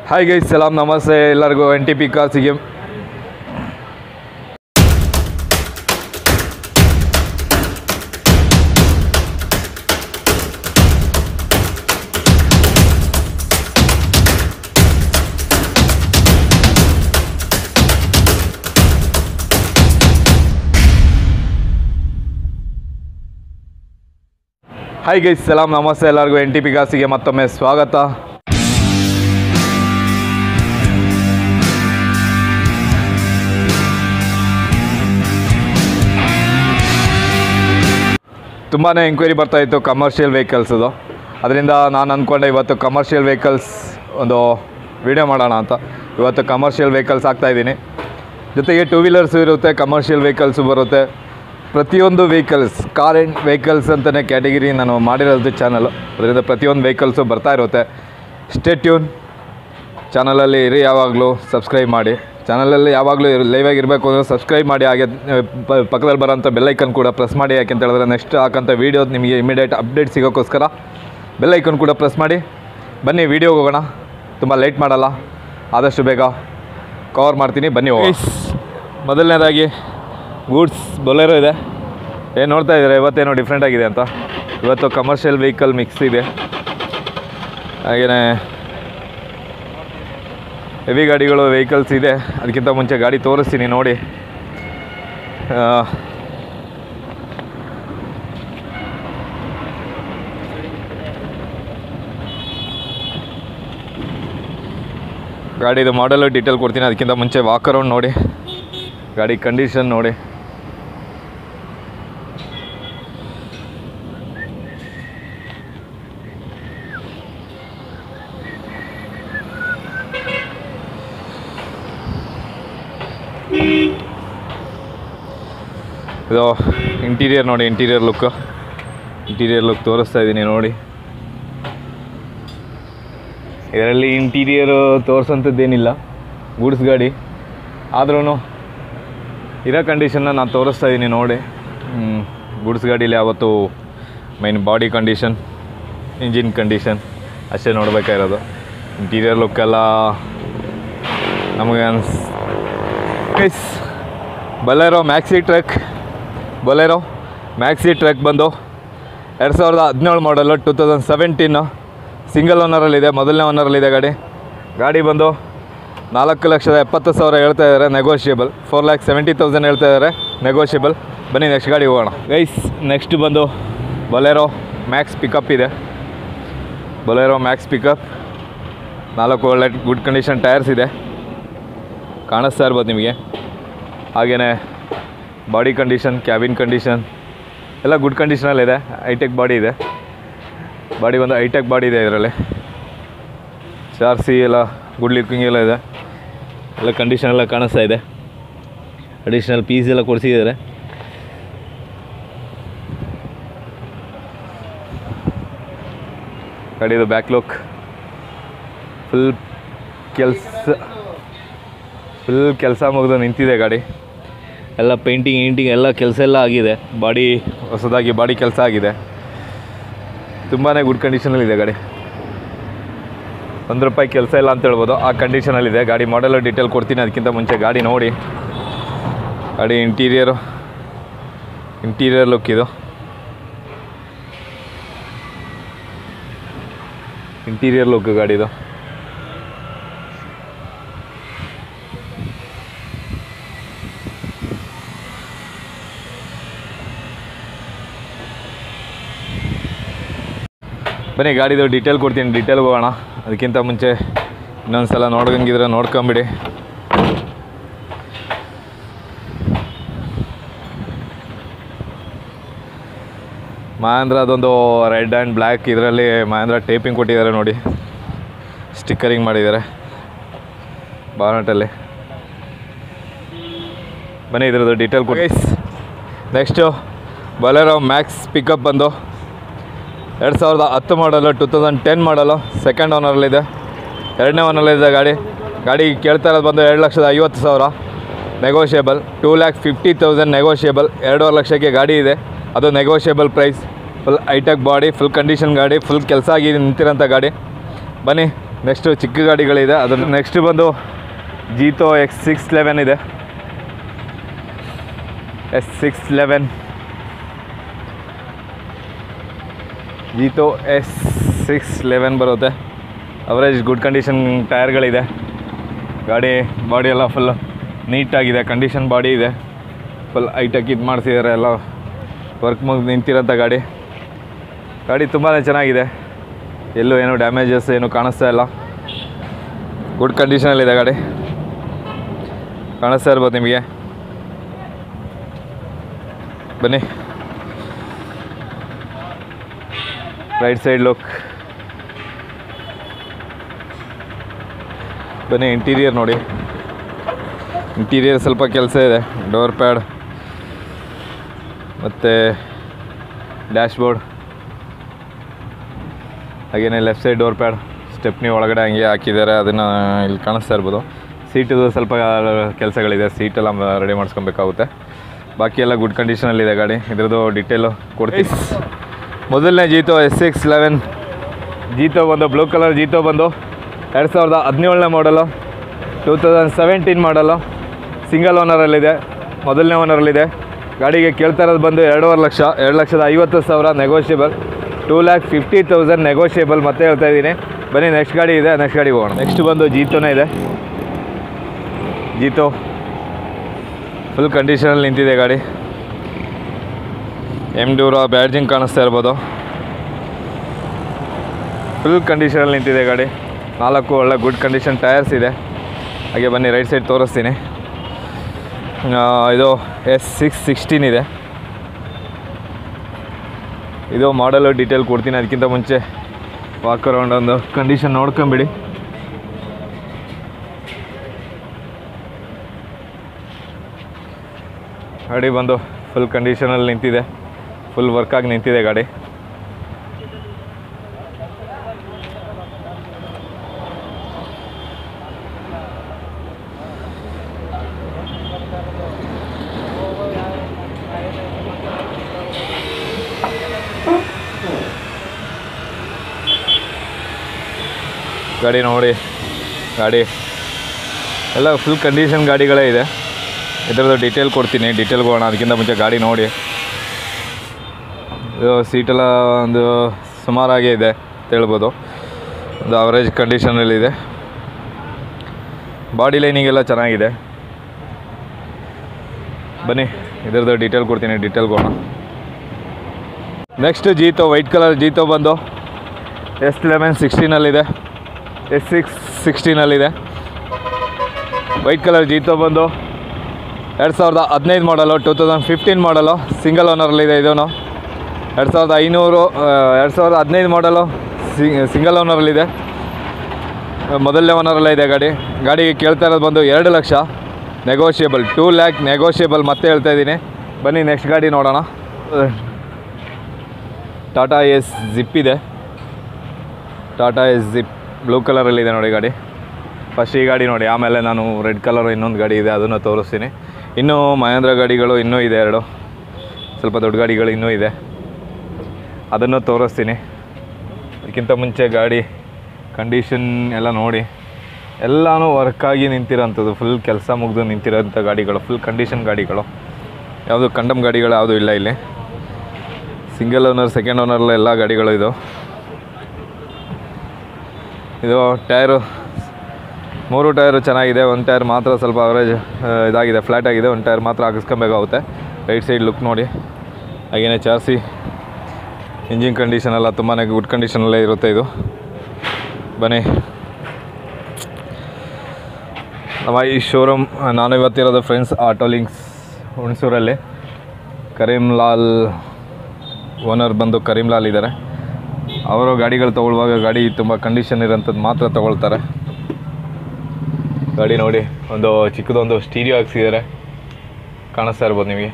hi guys ಸಲಾಮ್ ನಮಸ್ತೆ ಎಲ್ಲರಿಗೂ ಎನ್ ಟಿ ಪಿ ಕಾರ್ಸಿಗೆ ಹಾಯ್ ಗೈಸ್ ಸಲಾಮ್ ನಮಸ್ತೆ ಎಲ್ಲರಿಗೂ ಎನ್ ಟಿ ಪಿ ಕಾಸಿಗೆ ಮತ್ತೊಮ್ಮೆ ಸ್ವಾಗತ ತುಂಬಾ ಎಂಕ್ವೈರಿ ಬರ್ತಾ ಇತ್ತು ಕಮರ್ಷಿಯಲ್ ವೆಹಿಕಲ್ಸದು ಅದರಿಂದ ನಾನು ಅಂದ್ಕೊಂಡೆ ಇವತ್ತು ಕಮರ್ಷಿಯಲ್ ವೆಹಿಕಲ್ಸ್ ಒಂದು ವಿಡಿಯೋ ಮಾಡೋಣ ಅಂತ ಇವತ್ತು ಕಮರ್ಷಿಯಲ್ ವೆಹಿಕಲ್ಸ್ ಹಾಕ್ತಾಯಿದ್ದೀನಿ ಜೊತೆಗೆ ಟೂ ವೀಲರ್ಸು ಇರುತ್ತೆ ಕಮರ್ಷಿಯಲ್ ವೆಹಿಕಲ್ಸು ಬರುತ್ತೆ ಪ್ರತಿಯೊಂದು ವೆಹಿಕಲ್ಸ್ ಕಾರ್ ಆ್ಯಂಡ್ ವೆಹಿಕಲ್ಸ್ ಅಂತಲೇ ಕ್ಯಾಟಗಿರಿ ನಾನು ಮಾಡಿರೋದು ಚಾನಲ್ ಅದರಿಂದ ಪ್ರತಿಯೊಂದು ವೆಹಿಕಲ್ಸು ಬರ್ತಾ ಇರುತ್ತೆ ಸ್ಟೇ ಟ್ಯೂನ್ ಚಾನಲಲ್ಲಿ ಇರಿ ಯಾವಾಗಲೂ ಸಬ್ಸ್ಕ್ರೈಬ್ ಮಾಡಿ ಚಾನಲಲ್ಲಿ ಯಾವಾಗಲೂ ಲೈವಾಗಿ ಇರಬೇಕು ಅಂದರೆ ಸಬ್ಸ್ಕ್ರೈಬ್ ಮಾಡಿ ಹಾಗೆ ಪ- ಪಕ್ಕದಲ್ಲಿ ಬರೋಂಥ ಬೆಲ್ಲೈಕನ್ ಕೂಡ ಪ್ರೆಸ್ ಮಾಡಿ ಯಾಕೆಂತ ಹೇಳಿದ್ರೆ ನೆಕ್ಸ್ಟ್ ಹಾಕೋಂಥ ವೀಡಿಯೋ ನಿಮಗೆ ಇಮಿಡಿಯೇಟ್ ಅಪ್ಡೇಟ್ ಸಿಗೋಕ್ಕೋಸ್ಕರ ಬೆಲ್ಲೈಕನ್ ಕೂಡ ಪ್ರೆಸ್ ಮಾಡಿ ಬನ್ನಿ ವೀಡಿಯೋಗೆ ಹೋಗೋಣ ತುಂಬ ಲೇಟ್ ಮಾಡಲ್ಲ ಆದಷ್ಟು ಬೇಗ ಕವರ್ ಮಾಡ್ತೀನಿ ಬನ್ನಿ ಹೋಗೋಣ ಮೊದಲನೇದಾಗಿ ಗೂಡ್ಸ್ ಬೊಲೆರೋ ಇದೆ ಏನು ನೋಡ್ತಾ ಇದ್ದಾರೆ ಇವತ್ತೇನೋ ಡಿಫ್ರೆಂಟ್ ಆಗಿದೆ ಅಂತ ಇವತ್ತು ಕಮರ್ಷಿಯಲ್ ವೆಹಿಕಲ್ ಮಿಕ್ಸ್ ಇದೆ ಹಾಗೆಯೇ ಹೆವಿ ಗಾಡಿಗಳು ವೆಹಿಕಲ್ಸ್ ಇದೆ ಅದಕ್ಕಿಂತ ಮುಂಚೆ ಗಾಡಿ ತೋರಿಸ್ತೀನಿ ನೋಡಿ ಆ, ಗಾಡಿದು ಮಾಡಲು ಡೀಟೇಲ್ ಕೊಡ್ತೀನಿ ಅದಕ್ಕಿಂತ ಮುಂಚೆ ವಾಕ್ ಅರೌಂಡ್ ನೋಡಿ ಗಾಡಿ ಕಂಡೀಷನ್ ನೋಡಿ ಇದು ಇಂಟೀರಿಯರ್ ನೋಡಿ ಇಂಟೀರಿಯರ್ ಲುಕ್ ಇಂಟೀರಿಯರ್ ಲುಕ್ ತೋರಿಸ್ತಾ ಇದ್ದೀನಿ ನೋಡಿ ಇದರಲ್ಲಿ ಇಂಟೀರಿಯರ್ ತೋರಿಸೋಂಥದ್ದೇನಿಲ್ಲ ಗೂಡ್ಸ್ ಗಾಡಿ ಆದ್ರೂ ಇರೋ ಕಂಡೀಷನ್ನ ನಾನು ತೋರಿಸ್ತಾ ಇದ್ದೀನಿ ನೋಡಿ ಗೂಡ್ಸ್ ಗಾಡೀಲಿ ಯಾವತ್ತು main body condition engine condition ಅಷ್ಟೇ ನೋಡಬೇಕಾಗಿರೋದು ಇಂಟೀರಿಯರ್ ಲುಕ್ಕೆಲ್ಲ ನಮಗೆ ಅನ್ಸ್ guys Bolero Maxi Truck Bolero Maxi Truck ಬಂದು ಎರಡು ಸಾವಿರದ ಹದಿನೇಳು ಮಾಡಲು ಟೂ ತೌಸಂಡ್ ಸೆವೆಂಟೀನು ಸಿಂಗಲ್ ಓನರಲ್ಲಿದೆ ಮೊದಲನೇ ಓನರಲ್ಲಿದೆ ಗಾಡಿ ಗಾಡಿ ಬಂದು ನಾಲ್ಕು ಲಕ್ಷದ ಎಪ್ಪತ್ತು ಸಾವಿರ ಹೇಳ್ತಾ ಇದ್ದಾರೆ negotiable four lakh seventy thousand ಹೇಳ್ತಾ ಇದ್ದಾರೆ ನೆಗೋಷಿಯಬಲ್ ಬನ್ನಿ ನೆಕ್ಸ್ಟ್ ಗಾಡಿ ಹೋಗೋಣ ಗೈಸ್ ನೆಕ್ಸ್ಟ್ ಬಂದು ಬೊಲೆರೋ ಮ್ಯಾಕ್ಸ್ ಪಿಕಪ್ ಇದೆ ಬೊಲೆರೋ ಮ್ಯಾಕ್ಸ್ ಪಿಕಪ್ ನಾಲ್ಕು ಒಳ್ಳೆ ಗುಡ್ ಕಂಡೀಷನ್ ಟೈರ್ಸ್ ಇದೆ ಕಾಣಿಸ್ತಾ ಇರ್ಬೋದು ನಿಮಗೆ ಹಾಗೆಯೇ ಬಾಡಿ ಕಂಡೀಷನ್ ಕ್ಯಾಬಿನ್ ಕಂಡೀಷನ್ ಎಲ್ಲ ಗುಡ್ ಕಂಡೀಷನಲ್ಲಿದೆ ಹೈಟೆಕ್ ಬಾಡಿ ಇದೆ ಬಾಡಿ ಒಂದು ಹೈಟೆಕ್ ಬಾಡಿ ಇದೆ ಇದರಲ್ಲಿ ಚಾರ್ಸಿ ಎಲ್ಲ ಗುಡ್ ಲುಕಿಂಗ್ ಎಲ್ಲ ಇದೆ ಎಲ್ಲ ಕಂಡೀಷನ್ ಎಲ್ಲ ಕಾಣಿಸ್ತಾ ಇದೆ ಅಡಿಷ್ನಲ್ ಪೀಸ್ ಎಲ್ಲ ಕೊಡಿಸಿದ್ದಾರೆ ಗಾಡಿದು ಬ್ಯಾಕ್ ಲುಕ್ ಫುಲ್ ಕೆಲಸ ಫುಲ್ ಕೆಲಸ ಮುಗಿದು ನಿಂತಿದೆ ಗಾಡಿ ಎಲ್ಲ ಪೇಂಟಿಂಗ್ ಗೀಂಟಿಂಗ್ ಎಲ್ಲ ಕೆಲಸ ಎಲ್ಲ ಆಗಿದೆ ಬಾಡಿ ಹೊಸದಾಗಿ ಬಾಡಿ ಕೆಲಸ ಆಗಿದೆ ತುಂಬಾ ಗುಡ್ ಕಂಡೀಷನಲ್ಲಿದೆ ಗಾಡಿ ಒಂದು ರೂಪಾಯಿ ಕೆಲಸ ಇಲ್ಲ ಅಂತ ಹೇಳ್ಬೋದು ಆ ಕಂಡೀಷನಲ್ಲಿದೆ ಗಾಡಿ ಮಾಡೆಲ್ ಡೀಟೇಲ್ ಕೊಡ್ತೀನಿ ಅದಕ್ಕಿಂತ ಮುಂಚೆ ಗಾಡಿ ನೋಡಿ ಗಾಡಿ ಇಂಟೀರಿಯರು ಇಂಟೀರಿಯರ್ ಲುಕ್ ಇದು ಇಂಟೀರಿಯರ್ ಲುಕ್ ಗಾಡಿದು ಬನ್ನಿ ಗಾಡಿದು ಡೀಟೇಲ್ ಕೊಡ್ತೀನಿ ಡೀಟೇಲ್ಗೆ ಹೋಗೋಣ ಅದಕ್ಕಿಂತ ಮುಂಚೆ ಇನ್ನೊಂದು ಸಲ ನೋಡ್ಕಂಗಿದ್ರೆ ನೋಡ್ಕೊಂಬಿಡಿ ಮಹೇಂದ್ರ ಅದೊಂದು ರೆಡ್ ಆ್ಯಂಡ್ ಬ್ಲ್ಯಾಕ್ ಇದರಲ್ಲಿ ಮಹೇಂದ್ರ ಟೇಪಿಂಗ್ ಕೊಟ್ಟಿದ್ದಾರೆ ನೋಡಿ ಸ್ಟಿಕ್ಕರಿಂಗ್ ಮಾಡಿದ್ದಾರೆ ಬಾನಟಲ್ಲಿ ಬನ್ನಿ ಇದ್ರದ್ದು ಡೀಟೇಲ್ ಕೊಡಿ ನೆಕ್ಸ್ಟು ಬೊಲೆರೋ ಮ್ಯಾಕ್ಸ್ ಪಿಕಪ್ ಬಂದು ಎರಡು ಸಾವಿರದ ಹತ್ತು ಮಾಡಲು ಟೂ ತೌಸಂಡ್ ಟೆನ್ ಮಾಡಲು ಸೆಕೆಂಡ್ ಓನರಲ್ಲಿದೆ ಎರಡನೇ ಓನರಲ್ಲಿದೆ ಗಾಡಿ ಗಾಡಿ ಕೇಳ್ತಾ ಇರೋದು ಬಂದು ಎರಡು ಲಕ್ಷದ ಐವತ್ತು ಸಾವಿರ negotiable two lakh fifty thousand negotiable ಎರಡೂವರೆ ಲಕ್ಷಕ್ಕೆ ಗಾಡಿ ಇದೆ ಅದು negotiable price full hi-tech body full condition ಗಾಡಿ ಫುಲ್ ಕೆಲಸ ಆಗಿ ನಿಂತಿರೋಂಥ ಗಾಡಿ ಬನ್ನಿ ನೆಕ್ಸ್ಟು ಚಿಕ್ಕ ಗಾಡಿಗಳಿದೆ ಅದ್ರ ನೆಕ್ಸ್ಟ್ ಬಂದು ಜೀತೋ ಎಕ್ಸ್ ಸಿಕ್ಸ್ ಲೆವೆನ್ ಇದೆ S six eleven Jeeto S six eleven ಬರುತ್ತೆ ಅವರೇಜ್ ಗುಡ್ ಕಂಡೀಷನ್ ಟೈರ್ಗಳಿದೆ ಗಾಡಿ ಬಾಡಿ ಎಲ್ಲ ಫುಲ್ ನೀಟಾಗಿದೆ ಕಂಡೀಷನ್ ಬಾಡಿ ಇದೆ ಫುಲ್ ಹೈಟಾಗಿ ಇದು ಮಾಡಿಸಿದ್ದಾರೆ ಎಲ್ಲ ವರ್ಕ್ ಮುಗಿ ನಿಂತಿರೋಂಥ ಗಾಡಿ ಗಾಡಿ ತುಂಬಾ ಚೆನ್ನಾಗಿದೆ ಎಲ್ಲೂ ಏನು ಡ್ಯಾಮೇಜಸ್ ಏನು ಕಾಣಿಸ್ತಾ ಇಲ್ಲ ಗುಡ್ ಕಂಡೀಷನಲ್ಲಿದೆ ಗಾಡಿ ಕಾಣಿಸ್ತಾ ಇರ್ಬೋದು ನಿಮಗೆ ಬನ್ನಿ ರೈಟ್ ಸೈಡ್ ಲುಕ್ ಬನ್ನಿ ಇಂಟೀರಿಯರ್ ನೋಡಿ ಇಂಟೀರಿಯರ್ ಸ್ವಲ್ಪ ಕೆಲಸ ಇದೆ ಡೋರ್ ಪ್ಯಾಡ್ ಮತ್ತು ಡ್ಯಾಶ್ಬೋರ್ಡ್ ಹಾಗೆಯೇ left side door pad stepney ಒಳಗಡೆ ಹಂಗೆ ಹಾಕಿದ್ದಾರೆ ಅದನ್ನು ಇಲ್ಲಿ ಕಾಣಿಸ್ತಾ ಇರ್ಬೋದು ಸೀಟದು ಸ್ವಲ್ಪ ಕೆಲಸಗಳಿದೆ ಸೀಟೆಲ್ಲ ರೆಡಿ ಮಾಡಿಸ್ಕೊಬೇಕಾಗುತ್ತೆ ಬಾಕಿ ಎಲ್ಲ ಗುಡ್ ಕಂಡೀಷನಲ್ಲಿದೆ ಗಾಡಿ ಇದ್ರದ್ದು ಡೀಟೇಲು ಕೊಡ್ತೀನಿ ಮೊದಲನೇ Jeeto S six eleven Jeeto ಬಂದು ಬ್ಲೂ ಕಲರ್ ಜೀತೋ ಬಂದು ಎರಡು ಸಾವಿರದ ಹದಿನೇಳನೇ ಮಾಡಲು ಟೂ ತೌಸಂಡ್ ಸೆವೆಂಟೀನ್ ಮಾಡಲು ಸಿಂಗಲ್ ಓನರಲ್ಲಿದೆ ಮೊದಲನೇ ಓನರಲ್ಲಿದೆ ಗಾಡಿಗೆ ಕೇಳ್ತಾ ಇರೋದು ಬಂದು ಎರಡೂವರೆ ಲಕ್ಷ ಎರಡು ಲಕ್ಷದ ಐವತ್ತು ಸಾವಿರ negotiable two lakh fifty thousand negotiable ಮತ್ತೆ ಹೇಳ್ತಾ ಇದ್ದೀನಿ ಬನ್ನಿ ನೆಕ್ಸ್ಟ್ ಗಾಡಿ ಇದೆ ನೆಕ್ಸ್ಟ್ ಗಾಡಿಗೆ ಹೋಗೋಣ ನೆಕ್ಸ್ಟ್ ಬಂದು ಜೀತೋನೇ ಇದೆ ಜೀತೋ ಫುಲ್ ಕಂಡೀಷನಲ್ಲಿ ನಿಂತಿದೆ ಗಾಡಿ ಎಮ್ ಡ್ಯೂರಾ ಬ್ಯಾಡ್ಜಿಂಗ್ ಕಾಣಿಸ್ತಾ ಇರ್ಬೋದು ಫುಲ್ ಕಂಡೀಷನಲ್ಲಿ ನಿಂತಿದೆ ಗಾಡಿ ನಾಲ್ಕು ಒಳ್ಳೆ ಗುಡ್ ಕಂಡೀಷನ್ ಟೈರ್ಸ್ ಇದೆ ಹಾಗೆ ಬನ್ನಿ ರೈಟ್ ಸೈಡ್ ತೋರಿಸ್ತೀನಿ ಆ, ಇದು ಎಸ್ ಸಿಕ್ಸ್ ಸಿಕ್ಸ್ಟೀನ್ ಇದೆ ಇದು ಮಾಡಲು ಡೀಟೇಲ್ ಕೊಡ್ತೀನಿ ಅದಕ್ಕಿಂತ ಮುಂಚೆ ವಾಕ್ ಅರೌಂಡ್ ಒಂದು ಕಂಡೀಷನ್ ನೋಡ್ಕೊಂಬಿಡಿ ಗಾಡಿ ಬಂದು ಫುಲ್ ಕಂಡೀಷನಲ್ಲಿ ನಿಂತಿದೆ ಫುಲ್ ವರ್ಕಾಗಿ ನಿಂತಿದೆ ಗಾಡಿ ಗಾಡಿ ನೋಡಿ ಗಾಡಿ ಎಲ್ಲ ಫುಲ್ ಕಂಡೀಷನ್ ಗಾಡಿಗಳೇ ಇದೆ ಇದರದ್ದು ಡೀಟೇಲ್ ಕೊಡ್ತೀನಿ ಡೀಟೇಲ್ಗೆ ಹೋಗೋಣ ಅದಕ್ಕಿಂತ ಮುಂಚೆ ಗಾಡಿ ನೋಡಿ ಇದು ಸೀಟೆಲ್ಲ ಒಂದು ಸುಮಾರಾಗೇ ಇದೆ ಅಂತ ಹೇಳ್ಬೋದು ಒಂದು ಅವರೇಜ್ ಕಂಡೀಷನಲ್ಲಿದೆ ಬಾಡಿ ಲೈನಿಂಗ್ ಎಲ್ಲ ಚೆನ್ನಾಗಿದೆ ಬನ್ನಿ ಇದರದ್ದು ಡೀಟೇಲ್ ಕೊಡ್ತೀನಿ ಡೀಟೇಲ್ಗೆ ಹೋಗೋಣ next Jeeto white colour Jeeto ಬಂದು ಎಸ್ ಲೆವೆನ್ ಸಿಕ್ಸ್ಟೀನಲ್ಲಿದೆ ಎಸ್ ಸಿಕ್ಸ್ ಸಿಕ್ಸ್ಟೀನಲ್ಲಿದೆ ವೈಟ್ ಕಲರ್ ಜೀತೋ ಬಂದು ಎರಡು ಸಾವಿರದ ಹದಿನೈದು ಮಾಡಲು ಟೂ ತೌಸಂಡ್ ಫಿಫ್ಟೀನ್ ಮಾಡಲು ಸಿಂಗಲ್ ಓನರಲ್ಲಿದೆ ಇದೂ ಎರಡು ಸಾವಿರದ ಐನೂರು ಎರಡು ಸಾವಿರದ ಹದಿನೈದು ಮಾಡಲು ಸಿಂಗಲ್ ಓನರಲ್ಲಿದೆ ಮೊದಲನೇ ಓನರಲ್ಲೇ ಇದೆ ಗಾಡಿ ಗಾಡಿಗೆ ಕೇಳ್ತಾ ಇರೋದು ಬಂದು ಎರಡು ಲಕ್ಷ ನೆಗೋಷಿಯಬಲ್ ಟೂ ಲ್ಯಾಕ್ ನೆಗೋಷಿಯಬಲ್ ಮತ್ತೆ ಹೇಳ್ತಾ ಇದ್ದೀನಿ ಬನ್ನಿ ನೆಕ್ಸ್ಟ್ ಗಾಡಿ ನೋಡೋಣ ಟಾಟಾ ಎಸ್ ಜಿಪ್ ಇದೆ ಟಾಟಾ ಎಸ್ ಜಿಪ್ ಬ್ಲೂ ಕಲರಲ್ಲಿದೆ ನೋಡಿ ಗಾಡಿ ಫಸ್ಟ್ ಈ ಗಾಡಿ ನೋಡಿ ಆಮೇಲೆ ನಾನು ರೆಡ್ ಕಲರ್ ಇನ್ನೊಂದು ಗಾಡಿ ಇದೆ ಅದನ್ನು ತೋರಿಸ್ತೀನಿ ಇನ್ನೂ ಮಹೇಂದ್ರ ಗಾಡಿಗಳು ಇನ್ನೂ ಇದೆ ಎರಡು ಸ್ವಲ್ಪ ದೊಡ್ಡ ಗಾಡಿಗಳು ಇನ್ನೂ ಇದೆ ಅದನ್ನು ತೋರಿಸ್ತೀನಿ ಅದಕ್ಕಿಂತ ಮುಂಚೆ ಗಾಡಿ ಕಂಡೀಷನ್ ಎಲ್ಲ ನೋಡಿ ಎಲ್ಲನೂ ವರ್ಕಾಗಿ ನಿಂತಿರೋಂಥದ್ದು ಫುಲ್ ಕೆಲಸ ಮುಗಿದು ನಿಂತಿರೋಂಥ ಗಾಡಿಗಳು ಫುಲ್ ಕಂಡೀಷನ್ ಗಾಡಿಗಳು ಯಾವುದು ಕಂಡಮ್ ಗಾಡಿಗಳು ಯಾವುದೂ ಇಲ್ಲ ಇಲ್ಲಿ ಸಿಂಗಲ್ ಓನರ್ ಸೆಕೆಂಡ್ ಓನರ್ಲ ಎಲ್ಲ ಗಾಡಿಗಳು ಇದು ಇದು ಟೈರು ಮೂರು ಟೈರು ಚೆನ್ನಾಗಿದೆ ಒಂದು ಟೈರ್ ಮಾತ್ರ ಸ್ವಲ್ಪ ಅವರೇಜ್ ಇದಾಗಿದೆ ಫ್ಲ್ಯಾಟ್ ಆಗಿದೆ ಒಂದು ಟೈರ್ ಮಾತ್ರ ಹಾಕಿಸ್ಕೊಬೇಕಾಗುತ್ತೆ ರೈಟ್ ಸೈಡ್ ಲುಕ್ ನೋಡಿ ಹಾಗೆಯೇ ಚಾರ್ಸಿ ಇಂಜಿನ್ ಕಂಡೀಷನ್ ಎಲ್ಲ ತುಂಬಾ ಗುಡ್ ಕಂಡೀಷನಲ್ಲೇ ಇರುತ್ತೆ ಇದು ಬನ್ನಿ ನಮ್ಮ ಈ ಶೋರೂಮ್ ನಾನು ಇವತ್ತಿರೋದು ಫ್ರೆಂಡ್ಸ್ ಆಟೋ ಲಿಂಕ್ಸ್ ಹುಣಸೂರಲ್ಲಿ ಕರೀಂ ಲಾಲ್ ಓನರ್ ಬಂದು ಕರೀಂ ಲಾಲ್ ಇದ್ದಾರೆ ಅವರು ಗಾಡಿಗಳು ತೊಗೊಳ್ಳುವಾಗ ಗಾಡಿ ತುಂಬ ಕಂಡೀಷನ್ ಇರೋಂಥದ್ದು ಮಾತ್ರ ತೊಗೊಳ್ತಾರೆ ಗಾಡಿ ನೋಡಿ ಒಂದು ಚಿಕ್ಕದೊಂದು ಸ್ಟೀರಿಯೋ ಹಾಕ್ಸಿದ್ದಾರೆ ಕಾಣಿಸ್ತಾ ಇರ್ಬೋದು ನಿಮಗೆ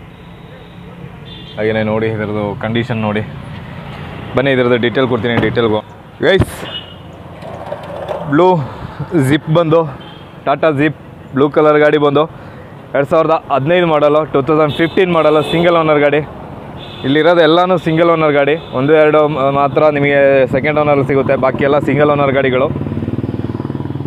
ಹಾಗೆಯೇ ನೋಡಿ ಇದರದ್ದು ಕಂಡೀಷನ್ ನೋಡಿ ಬನ್ನಿ ಇದರದ್ದು ಡೀಟೇಲ್ ಕೊಡ್ತೀನಿ ಡೀಟೇಲ್ಗು ಗೈಸ್ ಬ್ಲೂ ಜಿಪ್ ಬಂದು ಟಾಟಾ ಜಿಪ್ ಬ್ಲೂ ಕಲರ್ ಗಾಡಿ ಬಂದು ಎರಡು ಸಾವಿರದ ಹದಿನೈದು ಮಾಡಲು ಟೂ ತೌಸಂಡ್ ಫಿಫ್ಟೀನ್ ಮಾಡಲು ಸಿಂಗಲ್ ಓನರ್ ಗಾಡಿ ಇಲ್ಲಿರೋದು ಎಲ್ಲನೂ ಸಿಂಗಲ್ ಓನರ್ ಗಾಡಿ ಒಂದು ಎರಡು ಮ- ಮಾತ್ರ ನಿಮಗೆ ಸೆಕೆಂಡ್ ಓನರ್ ಸಿಗುತ್ತೆ ಬಾಕಿ ಎಲ್ಲ ಸಿಂಗಲ್ ಓನರ್ ಗಾಡಿಗಳು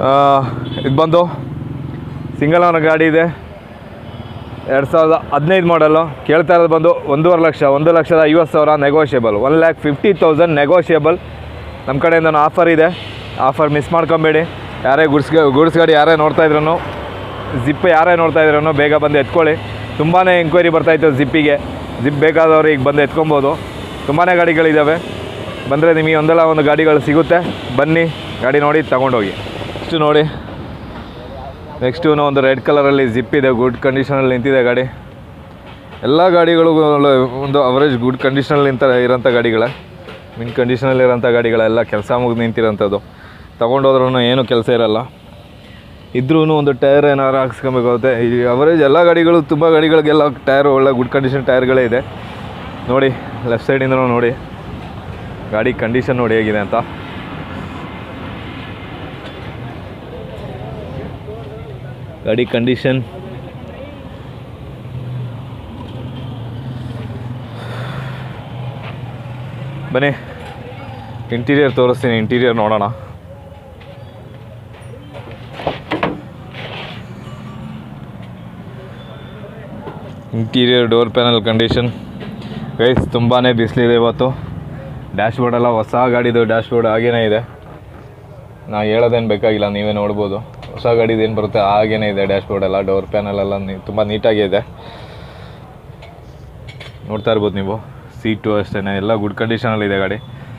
ಇದು ಬಂದು ಸಿಂಗಲ್ ಓನರ್ ಗಾಡಿ ಇದೆ ಎರಡು ಸಾವಿರದ ಹದಿನೈದು ಮಾಡಲು ಕೇಳ್ತಾ ಇರೋದು ಬಂದು ಒಂದೂವರೆ ಲಕ್ಷ ಒಂದು ಲಕ್ಷದ ಐವತ್ತು ಸಾವಿರ negotiable one lakh fifty thousand negotiable ನಮ್ಮ ಕಡೆಯಿಂದ ಆಫರ್ ಇದೆ ಆಫರ್ ಮಿಸ್ ಮಾಡ್ಕೊಬೇಡಿ ಯಾರೇ ಗುಡ್ಸ್ ಗುಡ್ಸ್ ಗಾಡಿ ಯಾರೇ ನೋಡ್ತಾ ಇದ್ರೂ ಜಿಪ್ ಯಾರೇ ನೋಡ್ತಾ ಇದ್ರೂ ಬೇಗ ಬಂದು ಎತ್ಕೊಳ್ಳಿ ತುಂಬಾ ಎಂಕ್ವೈರಿ ಬರ್ತಾಯಿತ್ತು ಜಿಪ್ಪಿಗೆ ಜಿಪ್ ಬೇಕಾದವರು ಈಗ ಬಂದು ಎತ್ಕೊಬೋದು ತುಂಬಾ ಗಾಡಿಗಳಿದ್ದಾವೆ ಬಂದರೆ ನಿಮಗೆ ಒಂದಲ್ಲ ಒಂದು ಗಾಡಿಗಳು ಸಿಗುತ್ತೆ ಬನ್ನಿ ಗಾಡಿ ನೋಡಿ ತಗೊಂಡೋಗಿ ಇಷ್ಟು ನೋಡಿ ನೆಕ್ಸ್ಟು ಒಂದು ರೆಡ್ ಕಲರಲ್ಲಿ ಜಿಪ್ ಇದೆ ಗುಡ್ ಕಂಡೀಷನಲ್ಲಿ ನಿಂತಿದೆ ಗಾಡಿ ಎಲ್ಲ ಗಾಡಿಗಳು ಒಳ್ಳೆ ಒಂದು ಅವರೇಜ್ ಗುಡ್ ಕಂಡೀಷನಲ್ಲಿ ನಿಂತ ಇರೋಂಥ ಗಾಡಿಗಳೇ ಮಿನ್ ಕಂಡೀಷನಲ್ಲಿ ಇರೋಂಥ ಗಾಡಿಗಳೆಲ್ಲ ಕೆಲಸ ಮುಗಿದು ನಿಂತಿರೋಂಥದ್ದು ತೊಗೊಂಡೋದ್ರೂ ಏನೂ ಕೆಲಸ ಇರಲ್ಲ ಇದ್ರೂ ಒಂದು ಟೈರ್ ಏನಾರು ಹಾಕ್ಸ್ಕೊಬೇಕಾಗುತ್ತೆ ಈ ಅವರೇಜ್ ಎಲ್ಲ ಗಾಡಿಗಳು ತುಂಬ ಗಾಡಿಗಳಿಗೆಲ್ಲ ಟೈರ್ ಒಳ್ಳೆ ಗುಡ್ ಕಂಡೀಷನ್ ಟೈರ್ಗಳೇ ಇದೆ ನೋಡಿ ಲೆಫ್ಟ್ ಸೈಡಿಂದನೂ ನೋಡಿ ಗಾಡಿ ಕಂಡೀಷನ್ ನೋಡಿ ಹೇಗಿದೆ ಅಂತ ಗಾಡಿ ಕಂಡೀಷನ್ ಬನ್ನಿ ಇಂಟೀರಿಯರ್ ತೋರಿಸ್ತೀನಿ ಇಂಟೀರಿಯರ್ ನೋಡೋಣ interior door panel condition guys ತುಂಬಾ ಬಿಸಿಲಿದೆ ಇವತ್ತು ಡ್ಯಾಶ್ ಬೋರ್ಡ್ ಎಲ್ಲ ಹೊಸ ಗಾಡಿದು ಡ್ಯಾಶ್ ಬೋರ್ಡ್ ಹಾಗೇನೇ ಇದೆ ನಾ ಹೇಳೋದೇನು ಬೇಕಾಗಿಲ್ಲ ನೀವೇ ನೋಡ್ಬೋದು ಹೊಸ ಗಾಡಿದು ಏನು ಬರುತ್ತೆ ಹಾಗೇನೇ ಇದೆ ಡ್ಯಾಶ್ ಬೋರ್ಡ್ ಎಲ್ಲ ಡೋರ್ ಪ್ಯಾನಲ್ ಎಲ್ಲ ನೀ ತುಂಬ ನೀಟಾಗಿ ಇದೆ ನೋಡ್ತಾ ಇರ್ಬೋದು ನೀವು ಸೀಟು ಅಷ್ಟೇ ಎಲ್ಲ ಗುಡ್ ಕಂಡೀಷನಲ್ಲಿದೆ ಗಾಡಿ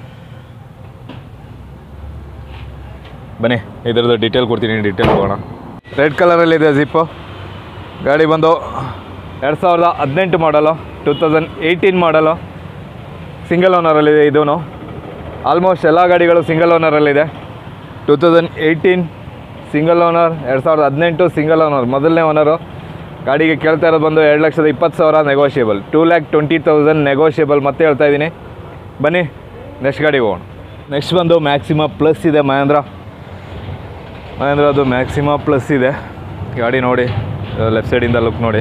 ಬನ್ನಿ ಇದರದ್ದು ಡೀಟೇಲ್ ಕೊಡ್ತೀನಿ ಡೀಟೇಲ್ ಹೋಗೋಣ ರೆಡ್ ಕಲರಲ್ಲಿದೆ ಜಿಪ್ಪು ಗಾಡಿ ಬಂದು ಎರಡು ಸಾವಿರದ ಹದಿನೆಂಟು ಮಾಡಲು ಟೂ ತೌಸಂಡ್ ಏಯ್ಟೀನ್ ಮಾಡಲು ಸಿಂಗಲ್ ಓನರಲ್ಲಿದೆ ಇದೂ ಆಲ್ಮೋಸ್ಟ್ ಎಲ್ಲ ಗಾಡಿಗಳು ಸಿಂಗಲ್ ಓನರಲ್ಲಿದೆ two thousand eighteen single owner ಎರಡು ಸಾವಿರದ ಹದಿನೆಂಟು ಸಿಂಗಲ್ ಓನರ್ ಮೊದಲನೇ ಓನರು ಗಾಡಿಗೆ ಕೇಳ್ತಾ ಇರೋದು ಬಂದು ಎರಡು ಲಕ್ಷದ ಇಪ್ಪತ್ತು ಸಾವಿರ negotiable two lakh twenty thousand negotiable ಮತ್ತೆ ಹೇಳ್ತಾ ಇದ್ದೀನಿ ಬನ್ನಿ ನೆಕ್ಸ್ಟ್ ಗಾಡಿ ಹೋಗೋಣ ನೆಕ್ಸ್ಟ್ ಬಂದು ಮ್ಯಾಕ್ಸಿಮ ಪ್ಲಸ್ ಇದೆ ಮಹೇಂದ್ರ ಮಹೇಂದ್ರ ಅದು ಮ್ಯಾಕ್ಸಿಮ ಪ್ಲಸ್ ಇದೆ ಗಾಡಿ ನೋಡಿ ಲೆಫ್ಟ್ ಸೈಡಿಂದ ಲುಕ್ ನೋಡಿ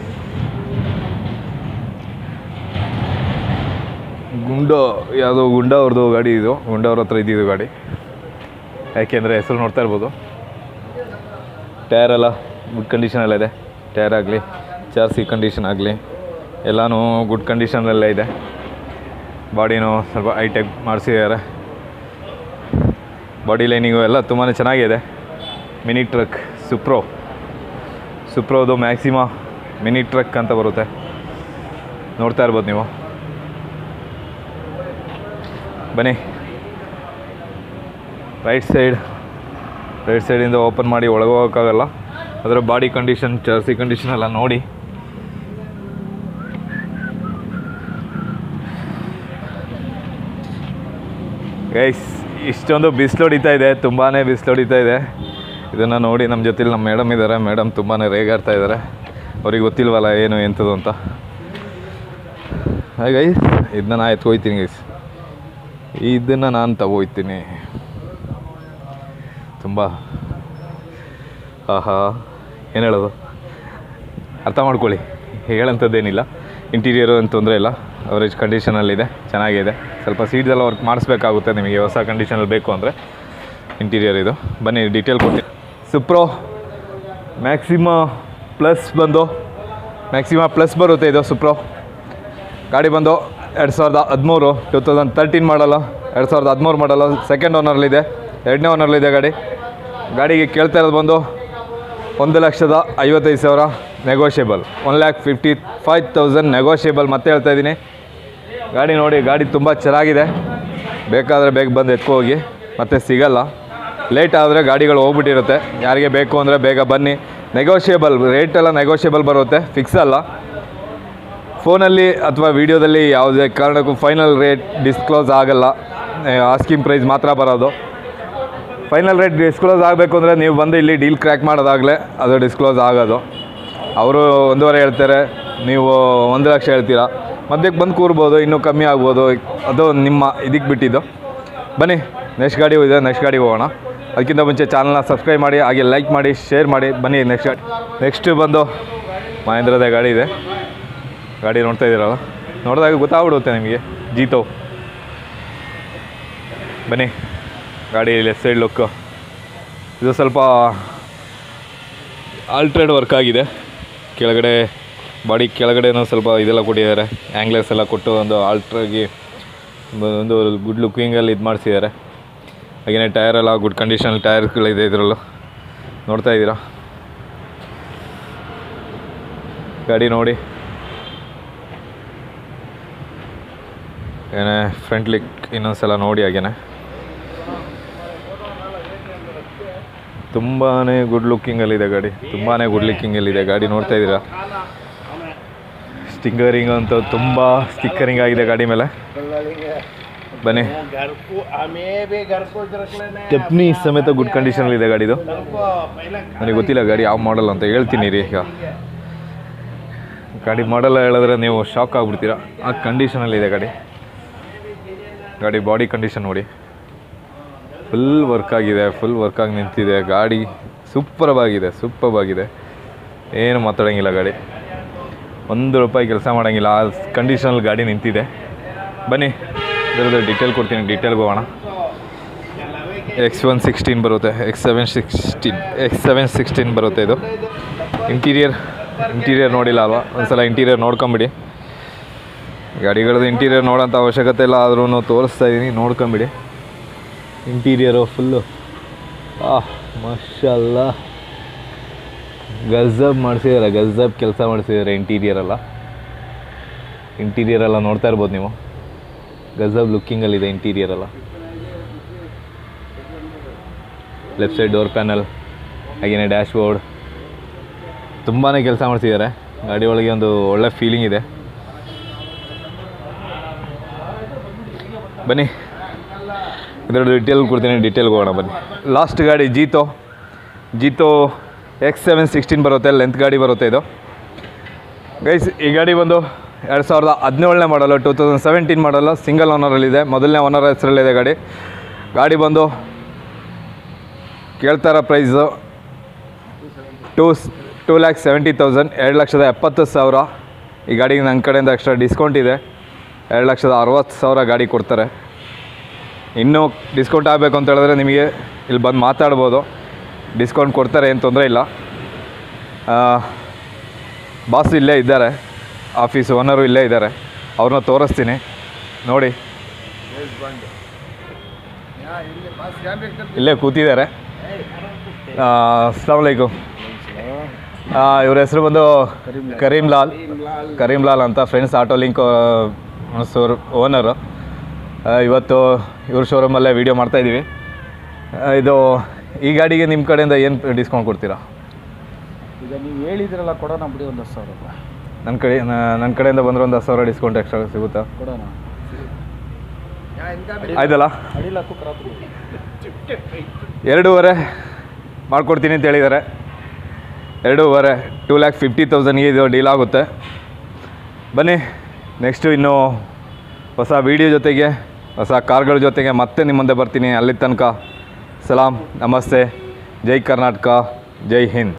ಗುಂಡು ಯಾವುದೋ ಗುಂಡ ಅವ್ರದ್ದು ಗಾಡಿ ಇದು ಗುಂಡ ಅವ್ರ ಹತ್ರ ಇದ್ದಿದ್ದು ಗಾಡಿ ಯಾಕೆಂದರೆ ಹೆಸರು ನೋಡ್ತಾ ಇರ್ಬೋದು ಟೈರ್ ಎಲ್ಲ ಗುಡ್ ಕಂಡೀಷನಲ್ಲಿದೆ ಟೈರ್ ಆಗಲಿ ಚಾರ್ಸಿ ಕಂಡೀಷನ್ ಆಗಲಿ ಎಲ್ಲನೂ ಗುಡ್ ಕಂಡೀಷನಲ್ಲೇ ಇದೆ ಬಾಡಿನೂ ಸ್ವಲ್ಪ ಹೈಟೆಕ್ ಮಾಡಿಸಿದ್ದಾರೆ ಬಾಡಿ ಲೈನಿಂಗು ಎಲ್ಲ ತುಂಬಾ ಚೆನ್ನಾಗಿದೆ ಮಿನಿ ಟ್ರಕ್ ಸುಪ್ರೋ ಸುಪ್ರೋದು ಮ್ಯಾಕ್ಸಿಮ ಮಿನಿ ಟ್ರಕ್ ಅಂತ ಬರುತ್ತೆ ನೋಡ್ತಾ ಇರ್ಬೋದು ನೀವು ಬನ್ನಿ ರೈಟ್ ಸೈಡ್ ರೈಟ್ ಸೈಡಿಂದ ಓಪನ್ ಮಾಡಿ ಒಳಗೆ ಹೋಗೋಕ್ಕಾಗಲ್ಲ ಅದರ ಬಾಡಿ ಕಂಡೀಷನ್ ಚರ್ಸಿ ಕಂಡೀಷನ್ ಎಲ್ಲ ನೋಡಿ ಗೈಸ್ ಇಷ್ಟೊಂದು ಬಿಸಿಲು ಹೊಡಿತಾ ಇದೆ ತುಂಬಾ ಬಿಸಿಲು ಹೊಡಿತಾ ಇದೆ ಇದನ್ನು ನೋಡಿ ನಮ್ಮ ಜೊತೆಲಿ ನಮ್ಮ ಮೇಡಮ್ ಇದ್ದಾರೆ ಮೇಡಮ್ ತುಂಬಾ ರೇಗಾಡ್ತಾ ಇದ್ದಾರೆ ಅವ್ರಿಗೆ ಗೊತ್ತಿಲ್ವಲ್ಲ ಏನು ಎಂಥದ್ದು ಅಂತ ಹಾಯ್ ಗೈಸ್ ಇದನ್ನ ನಾ ಎತ್ಕೊಯ್ತೀನಿ ಗೈಸ್ ಇದನ್ನು ನಾನು ತಗೋಯ್ತೀನಿ ತುಂಬ ಆಹಾ ಏನು ಹೇಳೋದು ಅರ್ಥ ಮಾಡ್ಕೊಳ್ಳಿ ಹೇಳೋಂಥದ್ದೇನಿಲ್ಲ ಇಂಟೀರಿಯರು ಏನು ತೊಂದರೆ ಇಲ್ಲ ಅವರೇಜ್ ಕಂಡೀಷನಲ್ಲಿದೆ ಚೆನ್ನಾಗಿದೆ ಸ್ವಲ್ಪ ಸೀಟ್ಸೆಲ್ಲ ವರ್ಕ್ ಮಾಡಿಸ್ಬೇಕಾಗುತ್ತೆ ನಿಮಗೆ ಹೊಸ ಕಂಡೀಷನಲ್ಲಿ ಬೇಕು ಅಂದರೆ ಇಂಟೀರಿಯರ್ ಇದು ಬನ್ನಿ ಡೀಟೇಲ್ ಕೊಡ್ತೀನಿ ಸುಪ್ರೋ ಮ್ಯಾಕ್ಸಿಮ ಪ್ಲಸ್ ಬಂದು ಮ್ಯಾಕ್ಸಿಮ ಪ್ಲಸ್ ಬರುತ್ತೆ ಇದು ಸುಪ್ರೋ ಗಾಡಿ ಬಂದು ಎರಡು ಸಾವಿರದ ಹದಿಮೂರು ಟೂ ತೌಸಂಡ್ ತರ್ಟೀನ್ ಮಾಡಲು ಎರಡು ಸಾವಿರದ ಹದಿಮೂರು ಮಾಡಲು ಸೆಕೆಂಡ್ ಓನರ್ಲಿದೆ ಎರಡನೇ ಓನರ್ಲಿದೆ ಗಾಡಿ ಗಾಡಿಗೆ ಕೇಳ್ತಾ ಇರೋದು ಬಂದು ಒಂದು ಲಕ್ಷದ ಐವತ್ತೈದು ಸಾವಿರ negotiable one lakh fifty five thousand negotiable ಮತ್ತೆ ಹೇಳ್ತಾ ಇದ್ದೀನಿ ಗಾಡಿ ನೋಡಿ ಗಾಡಿ ತುಂಬ ಚೆನ್ನಾಗಿದೆ ಬೇಕಾದರೆ ಬೇಗ ಬಂದು ಎತ್ಕೊ ಹೋಗಿ ಮತ್ತೆ ಸಿಗಲ್ಲ ಲೇಟ್ ಆದರೆ ಗಾಡಿಗಳು ಹೋಗ್ಬಿಟ್ಟಿರುತ್ತೆ ಯಾರಿಗೆ ಬೇಕು ಅಂದರೆ ಬೇಗ ಬನ್ನಿ ನೆಗೋಷಿಯಬಲ್ ರೇಟೆಲ್ಲ ನೆಗೋಷಿಯಬಲ್ ಬರುತ್ತೆ ಫಿಕ್ಸ್ ಅಲ್ಲ ಫೋನಲ್ಲಿ ಅಥವಾ ವೀಡಿಯೋದಲ್ಲಿ ಯಾವುದೇ ಕಾರಣಕ್ಕೂ ಫೈನಲ್ ರೇಟ್ ಡಿಸ್ಕ್ಲೋಸ್ ಆಗಲ್ಲ ಆಸ್ಕಿಂಗ್ ಪ್ರೈಸ್ ಮಾತ್ರ ಬರೋದು ಫೈನಲ್ ರೇಟ್ ಡಿಸ್ಕ್ಲೋಸ್ ಆಗಬೇಕು ಅಂದರೆ ನೀವು ಬಂದು ಇಲ್ಲಿ ಡೀಲ್ ಕ್ರ್ಯಾಕ್ ಮಾಡೋದಾಗಲೇ ಅದು ಡಿಸ್ಕ್ಲೋಸ್ ಆಗೋದು ಅವರು ಒಂದೂವರೆ ಹೇಳ್ತಾರೆ ನೀವು ಒಂದು ಲಕ್ಷ ಹೇಳ್ತೀರಾ ಮಧ್ಯಕ್ಕೆ ಬಂದು ಕೂರ್ಬೋದು ಇನ್ನೂ ಕಮ್ಮಿ ಆಗ್ಬೋದು ಅದು ನಿಮ್ಮ ಇದಕ್ಕೆ ಬಿಟ್ಟಿದ್ದು ಬನ್ನಿ ನೆಕ್ಸ್ಟ್ ಗಾಡಿ ಇದೆ ನೆಕ್ಸ್ಟ್ ಗಾಡಿಗೆ ಹೋಗೋಣ ಅದಕ್ಕಿಂತ ಮುಂಚೆ ಚಾನಲ್ನ ಸಬ್ಸ್ಕ್ರೈಬ್ ಮಾಡಿ ಹಾಗೆ ಲೈಕ್ ಮಾಡಿ ಶೇರ್ ಮಾಡಿ ಬನ್ನಿ ನೆಕ್ಸ್ಟ್ ಗಾಡಿ ನೆಕ್ಸ್ಟ್ ಬಂದು ಮಹೇಂದ್ರದೇ ಗಾಡಿ ಇದೆ ಗಾಡಿ ನೋಡ್ತಾ ಇದ್ದೀರಲ್ಲ ನೋಡಿದಾಗ ಗೊತ್ತಾಗ್ಬಿಡುತ್ತೆ ನಿಮಗೆ ಜೀತೋ ಬನ್ನಿ ಗಾಡಿ ಲೆಫ್ಟ್ ಸೈಡ್ ಲುಕ್ಕು ಇದು ಸ್ವಲ್ಪ ಆಲ್ಟ್ರೇಡ್ ವರ್ಕ್ ಆಗಿದೆ ಕೆಳಗಡೆ ಬಾಡಿ ಕೆಳಗಡೆನೂ ಸ್ವಲ್ಪ ಇದೆಲ್ಲ ಕೊಟ್ಟಿದ್ದಾರೆ ಆ್ಯಂಗ್ಲರ್ಸ್ ಎಲ್ಲ ಕೊಟ್ಟು ಒಂದು ಆಲ್ಟ್ರಾಗಿ ಒಂದು ಗುಡ್ ಲುಕ್ಕಿಂಗಲ್ಲಿ ಇದು ಮಾಡಿಸಿದ್ದಾರೆ ಹಾಗೆಯೇ ಟೈರ್ ಎಲ್ಲ ಗುಡ್ ಕಂಡೀಷನ್ ಟೈರ್ಗಳಿದೆ ಇದರಲ್ಲೂ ನೋಡ್ತಾ ಇದ್ದೀರಾ ಗಾಡಿ ನೋಡಿ ಏನೇ ಫ್ರಂಟ್ ಲಿಕ್ ಇನ್ನೊಂದ್ಸಲ ನೋಡಿ ಹಾಗೇನೆ ತುಂಬಾ ಗುಡ್ ಲುಕ್ಕಿಂಗಲ್ಲಿದೆ ಗಾಡಿ ತುಂಬಾ ಗುಡ್ ಲುಕ್ಕಿಂಗಲ್ಲಿದೆ ಗಾಡಿ ನೋಡ್ತಾ ಇದ್ದೀರಾ ಸ್ಟಿಕ್ಕರಿಂಗ್ ಅಂತೂ ತುಂಬ ಸ್ಟಿಕ್ಕರಿಂಗ್ ಆಗಿದೆ ಗಾಡಿ ಮೇಲೆ ಬನ್ನಿ घर को हमें भी घर को रख लेना है ಸ್ಟೆಪ್ನಿ ಸಮೇತ ಗುಡ್ ಕಂಡೀಷನಲ್ಲಿದೆ ಗಾಡಿದು हमको पहले ನನಗೆ ಗೊತ್ತಿಲ್ಲ ಗಾಡಿ ಯಾವ ಮಾಡಲ್ ಅಂತ ಹೇಳ್ತೀನಿ ರೀ ಈಗ ಗಾಡಿ ಮಾಡಲ್ ಹೇಳಿದ್ರೆ ನೀವು ಶಾಕ್ ಆಗ್ಬಿಡ್ತೀರಾ ಆ ಕಂಡೀಷನಲ್ಲಿದೆ ಗಾಡಿ ಗಾಡಿ ಬಾಡಿ ಕಂಡೀಷನ್ ನೋಡಿ ಫುಲ್ ವರ್ಕ್ ಆಗಿದೆ ಫುಲ್ ವರ್ಕ್ ಆಗಿ ನಿಂತಿದೆ ಗಾಡಿ ಸೂಪರ್ಬ್ ಆಗಿದೆ ಸೂಪರ್ಬ್ ಆಗಿದೆ ಏನು ಮಾತಾಡೋಂಗಿಲ್ಲ ಗಾಡಿ ಒಂದು ರೂಪಾಯಿ ಕೆಲಸ ಮಾಡೋಂಗಿಲ್ಲ ಆ ಕಂಡೀಷನಲ್ಲಿ ಗಾಡಿ ನಿಂತಿದೆ ಬನ್ನಿ ಇದರದ್ದು ಡೀಟೇಲ್ ಕೊಡ್ತೀನಿ ಡೀಟೇಲ್ಗೆ ಹೋಗೋಣ ಎಕ್ಸ್ ಒನ್ ಸಿಕ್ಸ್ಟೀನ್ ಬರುತ್ತೆ X seven sixteen X seven sixteen ಬರುತ್ತೆ ಇದು ಇಂಟೀರಿಯರ್ ಇಂಟೀರಿಯರ್ ನೋಡಿಲ್ಲ ಅಲ್ವಾ ಒಂದ್ಸಲ ಇಂಟೀರಿಯರ್ ನೋಡ್ಕೊಂಬಿಡಿ ಗಾಡಿಗಳದ್ದು ಇಂಟೀರಿಯರ್ ನೋಡೋಂಥ ಅವಶ್ಯಕತೆ ಇಲ್ಲ ಆದ್ರೂ ತೋರಿಸ್ತಾ ಇದ್ದೀನಿ ನೋಡ್ಕೊಂಬಿಡಿ ಇಂಟೀರಿಯರು ಫುಲ್ಲು ಆಹ್ ಮಶಲ್ಲ ಗಜಬ್ ಮಾಡಿಸಿದ್ದಾರೆ ಗಜಬ್ ಕೆಲಸ ಮಾಡಿಸಿದ್ದಾರೆ ಇಂಟೀರಿಯರ್ ಎಲ್ಲ ಇಂಟೀರಿಯರ್ ಎಲ್ಲ ನೋಡ್ತಾ ಇರ್ಬೋದು ನೀವು ಗಜಬ್ ಲುಕ್ಕಿಂಗಲ್ಲಿದೆ ಇಂಟೀರಿಯರ್ ಎಲ್ಲ ಲೆಫ್ಟ್ ಸೈಡ್ ಡೋರ್ ಪ್ಯಾನಲ್ ಹಾಗೆಯೇ ಡ್ಯಾಶ್ ಬೋರ್ಡ್ ತುಂಬಾ ಕೆಲಸ ಮಾಡ್ತಿದ್ದಾರೆ ಗಾಡಿ ಒಳಗೆ ಒಂದು ಒಳ್ಳೆ ಫೀಲಿಂಗ್ ಇದೆ ಬನ್ನಿ ಇದರ ಡಿಟೇಲ್ ಕೊಡ್ತೀನಿ ಡಿಟೇಲ್ಗೆ ಹೋಗೋಣ ಬನ್ನಿ ಲಾಸ್ಟ್ ಗಾಡಿ Jeeto Jeeto X seven sixteen ಬರುತ್ತೆ ಲೆಂತ್ ಗಾಡಿ ಬರುತ್ತೆ ಇದು ಗೈಸ್ ಈ ಗಾಡಿ ಬಂದು ಎರಡು ಸಾವಿರದ ಹದಿನೇಳನೇ ಮಾಡಲು ಟೂ ತೌಸಂಡ್ ಸೆವೆಂಟೀನ್ ಮಾಡಲು ಸಿಂಗಲ್ ಓನರಲ್ಲಿದೆ ಮೊದಲನೇ ಓನರ್ ಹೆಸರಲ್ಲಿದೆ ಗಾಡಿ ಗಾಡಿ ಬಂದು ಕೇಳ್ತಾರ price two two lakh seventy thousand ಎರಡು ಲಕ್ಷದ ಎಪ್ಪತ್ತು ಸಾವಿರ ಈ ಗಾಡಿಗೆ ನನ್ನ ಕಡೆಯಿಂದ ಎಕ್ಸ್ಟ್ರಾ ಡಿಸ್ಕೌಂಟ್ ಇದೆ ಎರಡು ಲಕ್ಷದ ಅರವತ್ತು ಸಾವಿರ ಗಾಡಿ ಕೊಡ್ತಾರೆ ಇನ್ನೂ ಡಿಸ್ಕೌಂಟ್ ಆಗಬೇಕು ಅಂತ ಹೇಳಿದ್ರೆ ನಿಮಗೆ ಇಲ್ಲಿ ಬಂದು ಮಾತಾಡ್ಬೋದು ಡಿಸ್ಕೌಂಟ್ ಕೊಡ್ತಾರೆ ಏನು ತೊಂದರೆ ಇಲ್ಲ ಬಾಸ್ ಇಲ್ಲೇ ಇದ್ದಾರೆ ಆಫೀಸ್ ಓನರು ಇಲ್ಲೇ ಇದ್ದಾರೆ ಅವ್ರನ್ನ ತೋರಿಸ್ತೀನಿ ನೋಡಿ ಇಲ್ಲೇ ಕೂತಿದ್ದಾರೆ ಅಸ್ಲಾಮಲೈಕುಮ್ ಇವ್ರ ಹೆಸರು ಬಂದು ಕರೀಂ ಲಾಲ್ ಕರೀಂ ಲಾಲ್ ಅಂತ ಫ್ರೆಂಡ್ಸ್ ಆಟೋ ಲಿಂಕ್ ಸೋರ್ ಓನರು ಇವತ್ತು ಇವ್ರ ಶೋರೂಮಲ್ಲೇ ವೀಡಿಯೋ ಮಾಡ್ತಾಯಿದ್ದೀವಿ ಇದು ಈ ಗಾಡಿಗೆ ನಿಮ್ಮ ಕಡೆಯಿಂದ ಏನು ಡಿಸ್ಕೌಂಟ್ ಕೊಡ್ತೀರಾ ಈಗ ನೀವು ಹೇಳಿದ್ರಲ್ಲ ಕೊಡೋಣ ಬಿಡಿ ಒಂದು ಹತ್ತು ಸಾವಿರ ರೂಪಾಯಿ ನನ್ನ ಕಡೆ ನನ್ನ ಕಡೆಯಿಂದ ಬಂದರೆ ಒಂದು ಹತ್ತು ಸಾವಿರ ಡಿಸ್ಕೌಂಟ್ ಎಕ್ಸ್ಟ್ರಾ ಸಿಗುತ್ತಾ ಕೊಡೋಣ ಆಯ್ತಲ್ಲ ಅಡಿಲಕ್ಕೂ ಪ್ರಾಪರ್ಟಿ ಎರಡೂವರೆ ಮಾಡ್ಕೊಡ್ತೀನಿ ಅಂತ ಹೇಳಿದ್ದಾರೆ ಎರಡೂವರೆ ಟೂ ಲ್ಯಾಕ್ ಫಿಫ್ಟಿ ತೌಸಂಡ್ಗೆ ಇದು ಡೀಲ್ ಆಗುತ್ತೆ ಬನ್ನಿ ನೆಕ್ಸ್ಟು ಇನ್ನು ಹೊಸ ವೀಡಿಯೋ ಜೊತೆಗೆ ಹೊಸ ಕಾರ್ಗಳ ಜೊತೆಗೆ ಮತ್ತೆ ನಿಮ್ಮ ಮುಂದೆ ಬರ್ತೀನಿ ಅಲ್ಲಿ ತನಕ ಸಲಾಂ ನಮಸ್ತೆ ಜೈ ಕರ್ನಾಟಕ ಜೈ ಹಿಂದ್